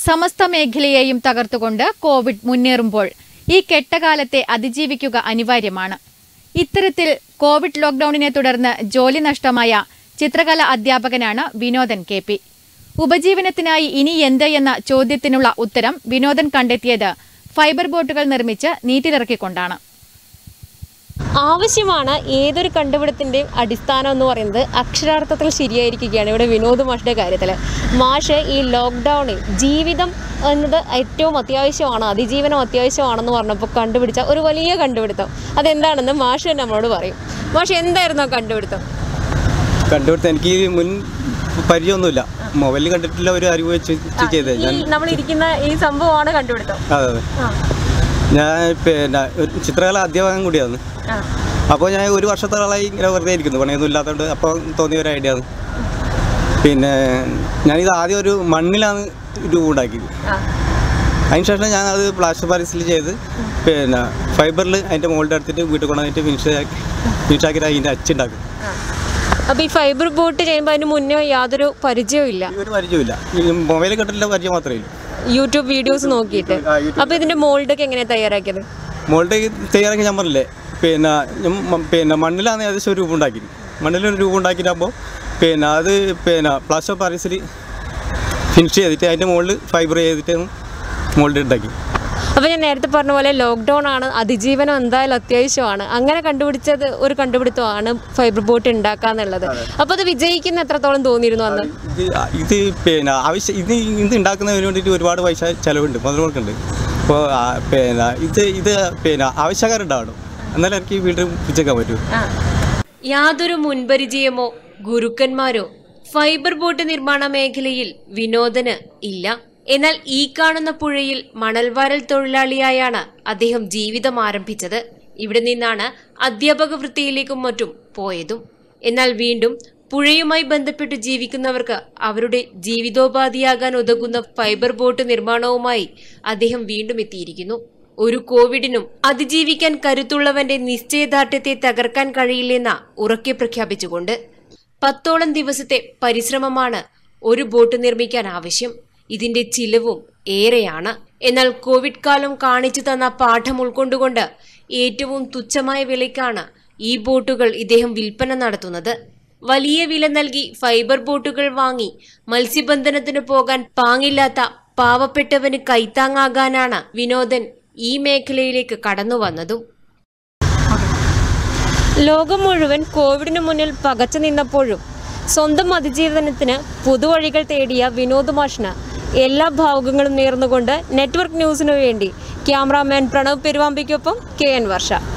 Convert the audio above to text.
സമസ്ത മേഖലയെയും തകർത്തുകൊണ്ട് കോവിഡ് മുന്നേറുമ്പോൾ ഈ കെട്ടകാലത്തെ അതിജീവിക്കുക അനിവാര്യമാണ് ഇത്തരത്തിൽ കോവിഡ് ലോക്ഡൌണിനെ തുടർന്ന് ജോലി നഷ്ടമായ ചിത്രകല അധ്യാപകനാണ് വിനോദൻ കെ പി ഉപജീവനത്തിനായി ഇനി എന്ത് എന്ന ചോദ്യത്തിനുള്ള ഉത്തരം വിനോദൻ കണ്ടെത്തിയത് ഫൈബർ ബോട്ടുകൾ നിർമ്മിച്ച് നീറ്റിലിറക്കിക്കൊണ്ടാണ് ആവശ്യമാണ് ഏതൊരു കണ്ടുപിടുത്തിൻ്റെയും അടിസ്ഥാനം എന്ന് പറയുന്നത് അക്ഷരാർത്ഥത്തിൽ ശരിയായിരിക്കുകയാണ് ഇവിടെ വിനോദ് മാഷിൻ്റെ കാര്യത്തിൽ മാഷ് ഈ ലോക്ക്ഡൗണിൽ ജീവിതം എന്നത് ഏറ്റവും അത്യാവശ്യമാണ് അതിജീവനം അത്യാവശ്യമാണെന്ന് പറഞ്ഞപ്പോൾ കണ്ടുപിടിച്ച ഒരു വലിയ കണ്ടുപിടുത്തം അതെന്താണെന്ന് മാഷ് തന്നെ നമ്മളോട് പറയും മാഷ് എന്തായിരുന്നു ആ കണ്ടുപിടുത്തം കണ്ടുപിടുത്തം എനിക്ക് ഈ മുൻ പരിചയമൊന്നുമില്ല മൊബൈലിൽ കണ്ടിട്ടില്ല ഒരു അറിവ് വെച്ച് ചെയ്തത് ഈ ഞാൻ നമ്മൾ ഇരിക്കുന്ന ഈ സംഭവമാണ് കണ്ടുപിടുത്തം അതെ അതെ ആ ഞാൻ പിന്നെ ഒരു ചിത്രകല അധ്യാപകൻ കൂടിയാണ് ആ അപ്പോൾ ഞാൻ ഒരു വർഷത്തോളമായി ഇങ്ങനെ വെറുതെ ഇരിക്കുന്നു പണിയൊന്നും ഇല്ലാത്തതുകൊണ്ട് അപ്പോൾ തോന്നിയ ഒരു ഐഡിയ ആണ് പിന്നെ ഞാനിത് ആദ്യം ഒരു മണ്ണിലാണ് രൂപം ഉണ്ടാക്കിയത് ആ അതിനുശേഷം ഞാൻ അത് പ്ലാസ്റ്റർ പാരീസിൽ ചെയ്ത് പിന്നെ ഫൈബറിൽ അതിൻ്റെ മുകളിൽ എടുത്തിട്ട് വീട്ടിൽ കൊണ്ടുവന്നിട്ട് ഫിനിഷ് ആക്കി ഫിനിഷ് ആക്കിയിട്ട് അതിൻ്റെ അച്ചുണ്ടാക്കും അപ്പോൾ ഈ ഫൈബർ ബോട്ട് ചെയ്യുമ്പോൾ അതിന് മുന്നേ യാതൊരു പരിചയവും ഇല്ല ഈ ഒരു പരിചയമില്ല ഈ മൊബൈലിൽ കണ്ടിട്ടുള്ള പരിചയം മാത്രമേ ഉള്ളൂ യൂട്യൂബ് വീഡിയോസ് നോക്കിയിട്ട് ആ, യൂട്യൂബ്. അപ്പോൾ ഇതിന്റെ മോൾഡൊക്കെ എങ്ങനെയാണ് തയ്യാറാക്കിയത് മോളുടെ തയ്യാറാക്കി ഞാൻ പറഞ്ഞില്ലേ പിന്നെ ഞാൻ മ- പിന്നെ മണ്ണിലാണ് ഏകദേശം ഒരു രൂപം ഉണ്ടാക്കി മണ്ണിലൊരു രൂപം ഉണ്ടാക്കിയിട്ടാകുമ്പോൾ പിന്നെ അത് പിന്നെ പ്ലാസ്റ്റർ പാരീസിൽ ഫിനിഷ് ചെയ്തിട്ട് അതിൻ്റെ മുകളിൽ ഫൈബർ ചെയ്തിട്ട് മോൾഡ് ഉണ്ടാക്കി അപ്പോൾ ഞാൻ നേരത്തെ പറഞ്ഞ പോലെ ലോക്ക്ഡൗൺ ആണ് അതിജീവനം എന്തായാലും അത്യാവശ്യമാണ് അങ്ങനെ കണ്ടുപിടിച്ചത് ഒരു കണ്ടുപിടുത്തമാണ് ഫൈബർ ബോട്ട് ഉണ്ടാക്കാന്നുള്ളത് അപ്പോൾ അത് വിജയിക്കുന്ന എത്രത്തോളം തോന്നിയിരുന്നു അന്ന് ഇത് ഇത് പിന്നെ ആവശ്യം ഇത് ഇത് ഉണ്ടാക്കുന്നതിന് വേണ്ടിയിട്ട് ഒരുപാട് പൈസ ചിലവുണ്ട് മുതൽ മുടക്കുണ്ട് അപ്പോൾ പിന്നെ ഇത് ഇത് പിന്നെ ആവശ്യക്കാരുണ്ടാവണം എന്നാലും എനിക്ക് വീട്ടിൽ പിടിച്ചേക്കാൻ പറ്റൂ യാതൊരു മുൻപരിചയമോ ഗുരുക്കന്മാരോ ഫൈബർ ബോട്ട് നിർമ്മാണ മേഖലയിൽ വിനോദന് ഇല്ല എന്നാൽ ഈ കാണുന്ന പുഴയിൽ മണൽവാരൽ തൊഴിലാളിയായാണ് അദ്ദേഹം ജീവിതം ആരംഭിച്ചത് ഇവിടെ നിന്നാണ് അധ്യാപക വൃത്തിയിലേക്കും മറ്റും പോയതും എന്നാൽ വീണ്ടും പുഴയുമായി ബന്ധപ്പെട്ട് ജീവിക്കുന്നവർക്ക് അവരുടെ ജീവിതോപാധിയാകാൻ ഉതകുന്ന ഫൈബർ ബോട്ട് നിർമ്മാണവുമായി അദ്ദേഹം വീണ്ടും എത്തിയിരിക്കുന്നു ഒരു കോവിഡിനും അതിജീവിക്കാൻ കരുത്തുള്ളവന്റെ നിശ്ചയദാർഢ്യത്തെ തകർക്കാൻ കഴിയില്ലെന്ന ഉറക്കെ പ്രഖ്യാപിച്ചുകൊണ്ട് പത്തോളം ദിവസത്തെ പരിശ്രമമാണ് ഒരു ബോട്ട് നിർമ്മിക്കാൻ ആവശ്യം ഇതിന്റെ ചിലവും ഏറെയാണ് എന്നാൽ കോവിഡ് കാലം കാണിച്ചു തന്ന പാഠം ഉൾക്കൊണ്ടുകൊണ്ട് ഏറ്റവും തുച്ഛമായ വിലയ്ക്കാണ് ഈ ബോട്ടുകൾ ഇദ്ദേഹം വിൽപ്പന നടത്തുന്നത് വലിയ വില നൽകി ഫൈബർ ബോട്ടുകൾ വാങ്ങി മത്സ്യബന്ധനത്തിന് പോകാൻ പാങ്ങില്ലാത്ത പാവപ്പെട്ടവന് കൈത്താങ്ങാകാനാണ് വിനോദൻ ഈ മേഖലയിലേക്ക് കടന്നു വന്നതും ലോകം മുഴുവൻ കോവിഡിന് മുന്നിൽ പകച്ചു നിന്നപ്പോഴും സ്വന്തം അതിജീവനത്തിന് പുതുവഴികൾ തേടിയ വിനോദ് മാഷിന് എല്ലാ ഭാവുകങ്ങളും നേർന്നുകൊണ്ട് നെറ്റ്വർക്ക് ന്യൂസിനു വേണ്ടി ക്യാമറാമാൻ പ്രണവ് പെരുവാമ്പിക്കൊപ്പം കെ എൻ വർഷ